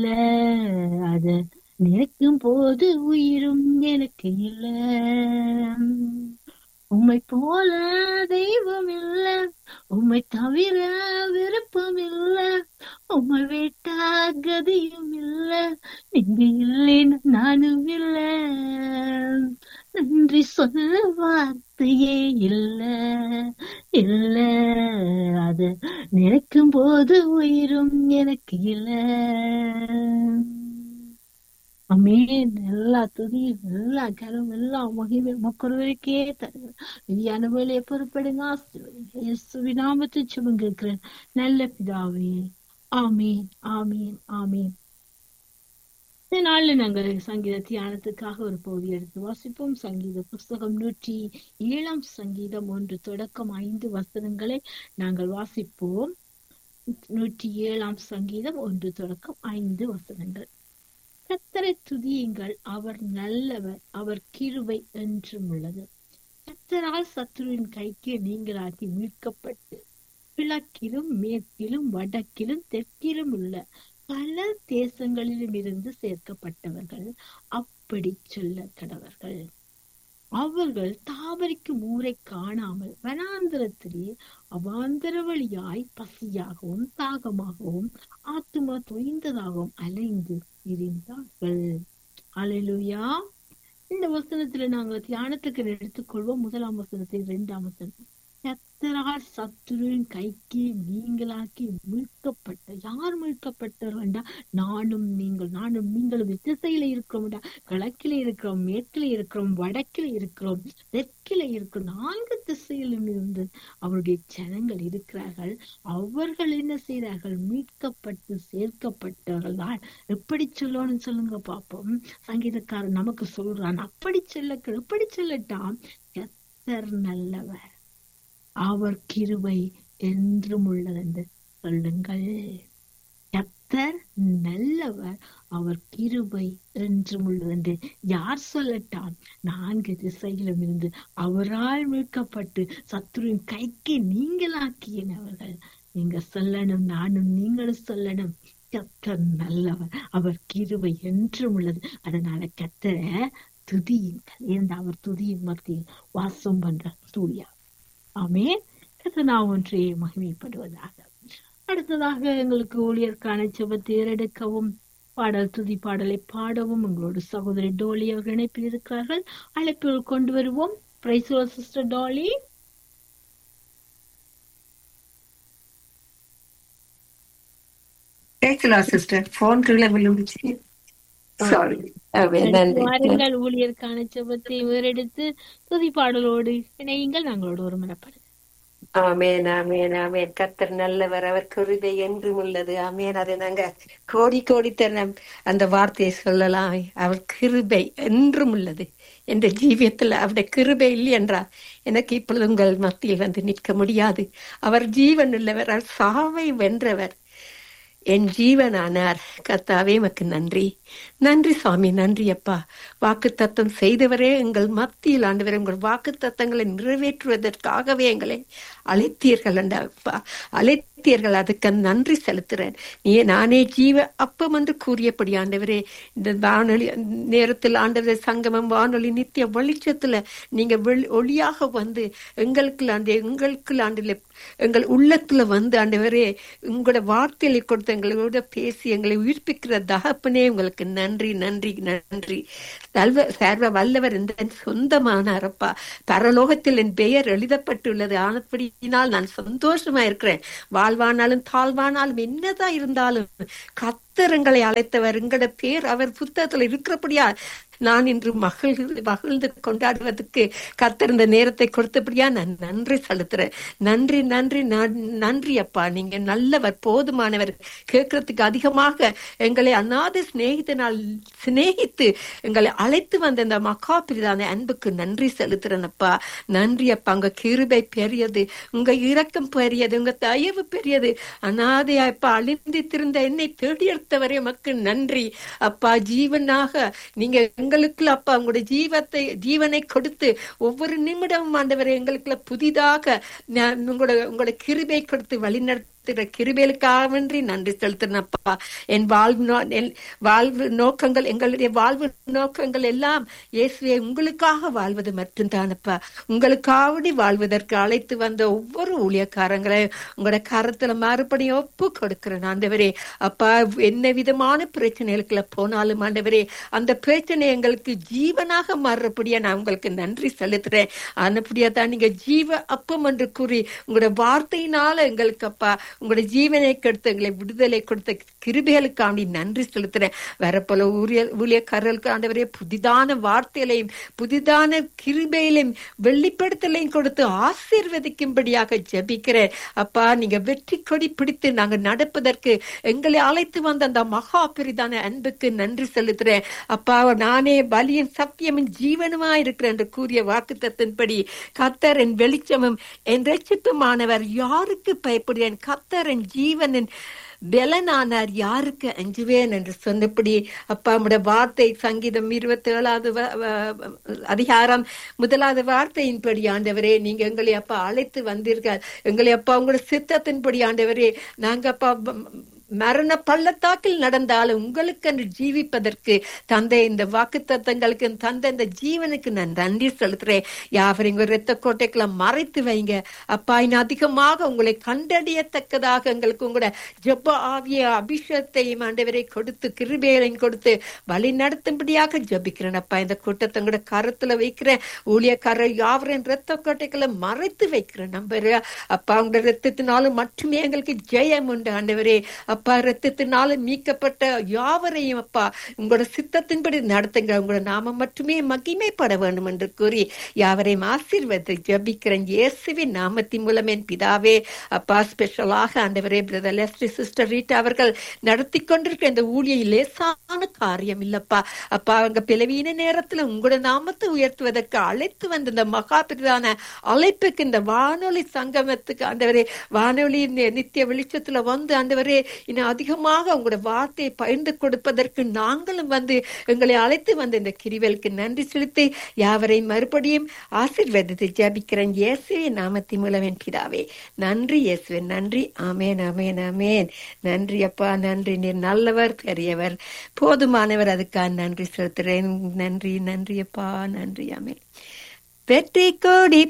அத நினைக்கும் போது உயிரும் எனக்கு இல்ல உம்மை போல தெய்வம் இல்ல உம்மை தவிர விருப்பம் இல்ல உம்மை விட்டா கதியும் இல்ல நீங்க இல்லைன்னு நானும் இல்ல நன்றி சொல்ல வார்த்தையே இல்ல இல்ல அத நினைக்கும் போது உயிரும் எனக்கு இல்ல அமேன் எல்லா துதியும் எல்லா கரும் எல்லா மகிமை மக்களுக்கே தருகிறேன் விதியான வேலையை பொறுப்படுங்க ஆசீர்வதிங்க இயேசுவின் நாமத்தை சுமங்க இருக்கிறேன் நல்ல பிதாவே ஆமீன் ஆமீன் ஆமீன் இந்த நாள்ல நாங்கள் சங்கீத தியானத்துக்காக ஒரு பகுதி எடுத்து வாசிப்போம் சங்கீத புஸ்தகம் நூற்றி ஏழாம் சங்கீதம் ஒன்று தொடக்கம் ஐந்து வசனங்களை நாங்கள் வாசிப்போம் நூற்றி ஏழாம் சங்கீதம் ஒன்று தொடக்கம் ஐந்து வசனங்கள் கத்தரை துதியுங்கள் அவர் நல்லவர் அவர் கிருபை என்றும் உள்ளது கத்தரால் சத்துருவின் கைக்கு நீங்களாக்கி மீட்கப்பட்டு கிழக்கிலும் மேற்கிலும் வடக்கிலும் தெற்கிலும் உள்ள பல தேசங்களிலும் இருந்து சேர்க்கப்பட்டவர்கள் அப்படி சொல்ல கடவர்கள் அவர்கள் தாவரிக்கும் ஊரை காணாமல் வனாந்திரத்திலே அவாந்தர வழியாய் பசியாகவும் தாகமாகவும் ஆத்துமா தொய்ந்ததாகவும் அலைந்து இருந்தார்கள் அலையிலுயா இந்த வசனத்துல நாங்கள் தியானத்துக்கு எடுத்துக்கொள்வோம் முதலாம் வசனத்தை இரண்டாம் வசனம் கத்தரால் சத்துருவின் கைக்கு நீங்களாக்கி மீட்கப்பட்ட யார் மீட்கப்பட்டவர்கள்டா நானும் நீங்கள் நானும் நீங்களும் திசையில இருக்கிறோம்டா கிழக்கில இருக்கிறோம் மேற்கில இருக்கிறோம் வடக்கில இருக்கிறோம் தெற்கில இருக்கிறோம் நான்கு திசையிலும் இருந்து அவருடைய ஜனங்கள் இருக்கிறார்கள் அவர்கள் என்ன செய்கிறார்கள் மீட்கப்பட்டு சேர்க்கப்பட்டவர்கள் தான் எப்படி சொல்லணும்னு சொல்லுங்க பாப்போம் சங்கீதக்காரன் நமக்கு சொல்றான் அப்படி சொல்ல எப்படி சொல்லட்டாம் கத்தர் நல்லவர் அவர் கிருபை என்றும் உள்ளதென்று சொல்லுங்கள் கத்தர் நல்லவர் அவர் கிருபை என்றும் உள்ளதென்று யார் சொல்லட்டாம் நான்கு திசையிலும் இருந்து அவரால் மீட்கப்பட்டு சத்துருவின் கைக்கு நீங்களாக்கியனவர்கள் நீங்க சொல்லணும் நானும் நீங்களும் சொல்லணும் கத்தர் நல்லவர் அவர் கிருபை என்றும் உள்ளது அதனால கத்தரை துதியுங்கள் ஏன் அவர் துதியின் மத்தியில் வாசம் பண்ற சூர்யா ஆமே கத்தனா ஒன்றே மகிமைப்படுவதாக அடுத்ததாக எங்களுக்கு ஊழியர்கான செபத்தை ஏறெடுக்கவும் பாடல் துதி பாடலை பாடவும் எங்களோட சகோதரி டோலி அவர்கள் இணைப்பில் இருக்கிறார்கள் அழைப்பில் கொண்டு வருவோம் பிரைஸ் சிஸ்டர் டோலி கேட்கலாம் சிஸ்டர் போன் கீழே விழுந்துச்சு சாரி வாருங்கள் ஊழியர்கான செபத்தை வேறெடுத்து துதி பாடலோடு இணையுங்கள் நாங்களோட ஒரு மனப்படு ஆமேன் ஆமேன் ஆமேன் கத்தர் நல்லவர் அவர் கிருபை என்றும் உள்ளது ஆமேன் அதை நாங்க கோடி கோடி தரம் அந்த வார்த்தையை சொல்லலாம் அவர் கிருபை என்றும் உள்ளது என்ற ஜீவியத்தில் அவருடைய கிருபை இல்லை என்றால் எனக்கு இப்பொழுது உங்கள் மத்தியில் வந்து நிற்க முடியாது அவர் ஜீவன் உள்ளவர் அவர் சாவை வென்றவர் என் ஜீவனானார் கத்தாவே மக்கு நன்றி நன்றி சுவாமி நன்றி அப்பா வாக்கு தத்தம் செய்தவரே எங்கள் மத்தியில் ஆண்டவர் உங்கள் வாக்கு தத்தங்களை நிறைவேற்றுவதற்காகவே எங்களை அழைத்தீர்கள் அப்பா அழைத்தீர்கள் அதுக்கு நன்றி செலுத்துறேன் நீ நானே ஜீவ அப்பம் என்று கூறியபடி ஆண்டவரே இந்த வானொலி நேரத்தில் ஆண்டவரே சங்கமம் வானொலி நித்திய வெளிச்சத்துல நீங்க வெளி ஒளியாக வந்து எங்களுக்கு ஆண்டு எங்களுக்கு ஆண்டில் எங்கள் உள்ளத்துல வந்து ஆண்டவரே உங்களோட வார்த்தைகளை கொடுத்து எங்களோட பேசி எங்களை உயிர்ப்பிக்கிற தகப்பனே உங்களுக்கு நன்றி நன்றி நன்றி சல்வ சர்வ வல்லவர் இந்த சொந்தமானாரப்பா பரலோகத்தில் என் பெயர் எழுதப்பட்டுள்ளது ஆனப்படியினால் நான் சந்தோஷமா இருக்கிறேன் வாழ்வானாலும் தாழ்வானாலும் என்னதான் இருந்தாலும் கத்தரங்களை அழைத்தவர் எங்களோட பேர் அவர் புத்தகத்துல இருக்கிறபடியா நான் இன்று மகிழ் மகிழ்ந்து கொண்டாடுவதற்கு கத்திருந்த நேரத்தை கொடுத்தபடியா நான் நன்றி செலுத்துறேன் நன்றி நன்றி நன்றி அப்பா நீங்க நல்லவர் போதுமானவர் கேட்கறதுக்கு அதிகமாக எங்களை அநாத சிநேகிதனால் சிநேகித்து எங்களை அழைத்து வந்த இந்த மக்கா பிரிதான அன்புக்கு நன்றி செலுத்துறேன் அப்பா நன்றி அப்பா உங்க கிருபை பெரியது உங்க இரக்கம் பெரியது உங்க தயவு பெரியது அநாதையா அப்பா அழிந்து திருந்த என்னை தேடி எடுத்தவரே மக்கு நன்றி அப்பா ஜீவனாக நீங்க எங்களுக்கு அப்பா உங்களுடைய ஜீவத்தை ஜீவனை கொடுத்து ஒவ்வொரு நிமிடமும் ஆண்டவரை எங்களுக்குள்ள புதிதாக உங்களோட உங்களோட கிருபை கொடுத்து வழிநடத்த நடத்துகிற கிருபேலுக்காகன்றி நன்றி செலுத்தினப்பா என் வாழ்வு நோ- என் வாழ்வு நோக்கங்கள் எங்களுடைய வாழ்வு நோக்கங்கள் எல்லாம் இயேசுவே உங்களுக்காக வாழ்வது மட்டும்தானப்பா உங்களுக்காவடி வாழ்வதற்கு அழைத்து வந்த ஒவ்வொரு ஊழியக்காரங்களையும் உங்களோட கரத்துல மறுபடியும் ஒப்பு கொடுக்கிறேன் ஆண்டவரே அப்பா என்ன விதமான பிரச்சனைகளுக்குள்ள போனாலும் ஆண்டவரே அந்த பிரச்சனை எங்களுக்கு ஜீவனாக மாறுறபடியா நான் உங்களுக்கு நன்றி செலுத்துறேன் அனுப்படியா தான் நீங்க ஜீவ அப்பம் என்று கூறி உங்களோட வார்த்தையினால எங்களுக்கு அப்பா உங்களோட ஜீவனை கொடுத்து எங்களை விடுதலை கொடுத்த கிருபைகளுக்காண்டி நன்றி செலுத்துறேன் வேற போல ஊழிய ஊழியக்காரர்களுக்கு ஆண்டவரே புதிதான வார்த்தைகளையும் புதிதான கிருபையிலையும் வெளிப்படுத்தலையும் கொடுத்து ஆசீர்வதிக்கும்படியாக ஜெபிக்கிறேன் அப்பா நீங்க வெற்றி கொடி பிடித்து நாங்க நடப்பதற்கு எங்களை அழைத்து வந்த அந்த மகா பெரிதான அன்புக்கு நன்றி செலுத்துறேன் அப்பா நானே பலியின் சத்தியமும் ஜீவனுமா இருக்கிறேன் என்று கூறிய வாக்குத்தத்தின்படி கத்தர் என் வெளிச்சமும் என் ரட்சிப்புமானவர் யாருக்கு பயப்படுவேன் கத்தர் என் ஜீவனின் பெலனானார் யாருக்கு அஞ்சுவேன் என்று சொன்னபடி அப்பா நம்முடைய வார்த்தை சங்கீதம் இருபத்தி ஏழாவது வ- வ- அதிகாரம் முதலாவது வார்த்தையின்படி ஆண்டவரே நீங்க எங்களை அப்பா அழைத்து வந்தீர்கள் எங்களை அப்பா உங்களோட சித்தத்தின்படி ஆண்டவரே நாங்க அப்பா ப- மரண பள்ளத்தாக்கில் நடந்தாலும் உங்களுக்கு ஜீவிப்பதற்கு தந்தை இந்த வாக்கு தத்தங்களுக்கு தந்த இந்த ஜீவனுக்கு நான் நன்றி செலுத்துறேன் யாவரையும் உங்க இரத்த கோட்டைக்குள்ள மறைத்து வைங்க அப்பா இன்னும் அதிகமாக உங்களை கண்டறியத்தக்கதாக எங்களுக்கு உங்களோட ஜெப ஆவிய அபிஷேகத்தையும் ஆண்டவரை கொடுத்து கிருபைகளையும் கொடுத்து வழி நடத்தும்படியாக ஜபிக்கிறேன் அப்பா இந்த கூட்டத்தை உங்களோட கருத்துல வைக்கிறேன் ஊழியக்காரர் யாவரையும் இரத்த கோட்டைக்குள்ள மறைத்து வைக்கிறேன் நம்பரு அப்பா உங்களோட ரத்தத்தினாலும் மட்டுமே எங்களுக்கு ஜெயம் உண்டு ஆண்டவரே அப்பா ரத்தத்தினால மீட்கப்பட்ட யாவரையும் அப்பா உங்களோட சித்தத்தின்படி நடத்துங்க உங்களோட நாமம் மட்டுமே மகிமைப்பட வேண்டும் என்று கூறி யாவரையும் ஆசீர்வதி ஜபிக்கிறேன் இயேசுவின் நாமத்தின் மூலம் என் பிதாவே அப்பா ஸ்பெஷலாக ஆண்டவரே பிரதர் லெஸ்டி சிஸ்டர் ரீட்டா அவர்கள் நடத்தி கொண்டிருக்கிற இந்த ஊழியை லேசான காரியம் இல்லப்பா அப்பா அவங்க பிளவீன நேரத்துல உங்களோட நாமத்தை உயர்த்துவதற்கு அழைத்து வந்த இந்த மகாபிரதான அழைப்புக்கு இந்த வானொலி சங்கமத்துக்கு ஆண்டவரே வானொலி நி- நித்திய வெளிச்சத்துல வந்து ஆண்டவரே இன்னும் அதிகமாக உங்களோட வார்த்தையை பகிர்ந்து கொடுப்பதற்கு நாங்களும் வந்து எங்களை அழைத்து வந்த இந்த கிரிவலுக்கு நன்றி செலுத்தி யாவரையும் மறுபடியும் ஆசீர்வதித்து ஜபிக்கிறேன் இயேசுவே நாமத்தின் மூலம் என் பிதாவே நன்றி இயேசுவே நன்றி ஆமேன் ஆமேன் ஆமேன் நன்றி அப்பா நன்றி நீர் நல்லவர் பெரியவர் போதுமானவர் அதுக்காக நன்றி செலுத்துறேன் நன்றி நன்றி அப்பா நன்றி ஆமேன் வெற்றி கொடி